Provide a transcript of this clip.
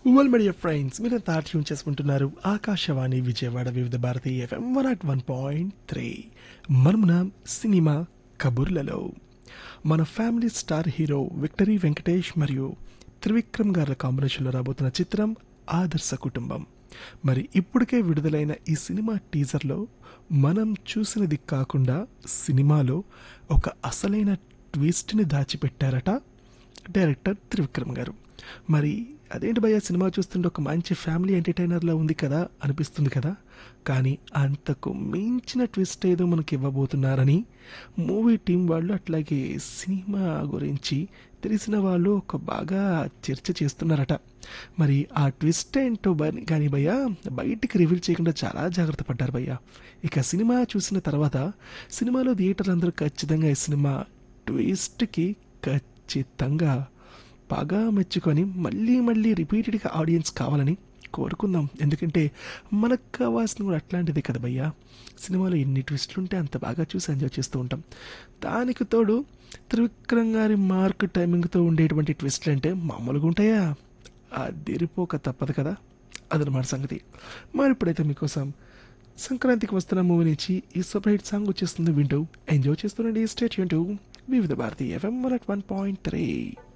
well media friends మీరంతా tune చేసుకుంటున్నారు Akashvani Vijayawada Vividh Bharati FM one at one point three మనమున cinema కబుర్లలో మన family star hero victory Venkatesh మరియు త్రివిక్రమ్ గారి కాంబినేషన్లో రాబోతున్న చిత్రం ఆదర్శ కుటుంబం మరి ఇప్పటికే విడుదలైన ఈ సినిమా టీజర్లో మనం చూసినది కాకుండా సినిమాలో ఒక అసలైన ట్విస్ట్ని దాచిపెట్టారట డైరెక్టర్ త్రివిక్రమ్ గారు మరి అదేంటి భయ్య సినిమా చూస్తుంటే ఒక మంచి ఫ్యామిలీ ఎంటర్టైనర్లా ఉంది కదా అనిపిస్తుంది కదా కానీ అంతకు మించిన ట్విస్ట్ ఏదో మనకి ఇవ్వబోతున్నారని మూవీ టీం వాళ్ళు అట్లాగే సినిమా గురించి తెలిసిన వాళ్ళు ఒక బాగా చర్చ చేస్తున్నారట మరి ఆ ట్విస్ట్ ఏంటో బని- కానీ భయ్య బయటికి రివీల్ చేయకుండా చాలా జాగ్రత్త పడ్డారు భయ్య ఇక సినిమా చూసిన తర్వాత సినిమాలో థియేటర్ అందరూ ఖచ్చితంగా ఈ సినిమా ట్విస్ట్కి ఖచ్చితంగా బాగా మెచ్చుకొని మళ్ళీ మళ్ళీ రిపీటెడ్గా ఆడియన్స్ కావాలని కోరుకుందాం ఎందుకంటే మనకు కావాల్సిన కూడా అట్లాంటిదే కదా భయ్యా సినిమాలో ఎన్ని ట్విస్టులు ఉంటే అంత బాగా చూసి ఎంజాయ్ చేస్తూ ఉంటాం దానికి తోడు త్రివిక్రమ్ గారి మార్క్ టైమింగ్తో ఉండేటువంటి ట్విస్టులు అంటే మామూలుగా ఉంటాయా అదిరిపోక తప్పదు కదా అదనమాట సంగతి మరి ఇప్పుడైతే మీకోసం సంక్రాంతికి వస్తున్న మూవీ నుంచి ఈ సూపర్ హిట్ సాంగ్ వచ్చేస్తుంది వింటూ ఎంజాయ్ చేస్తుండండి state Vividh Bharati FM one point three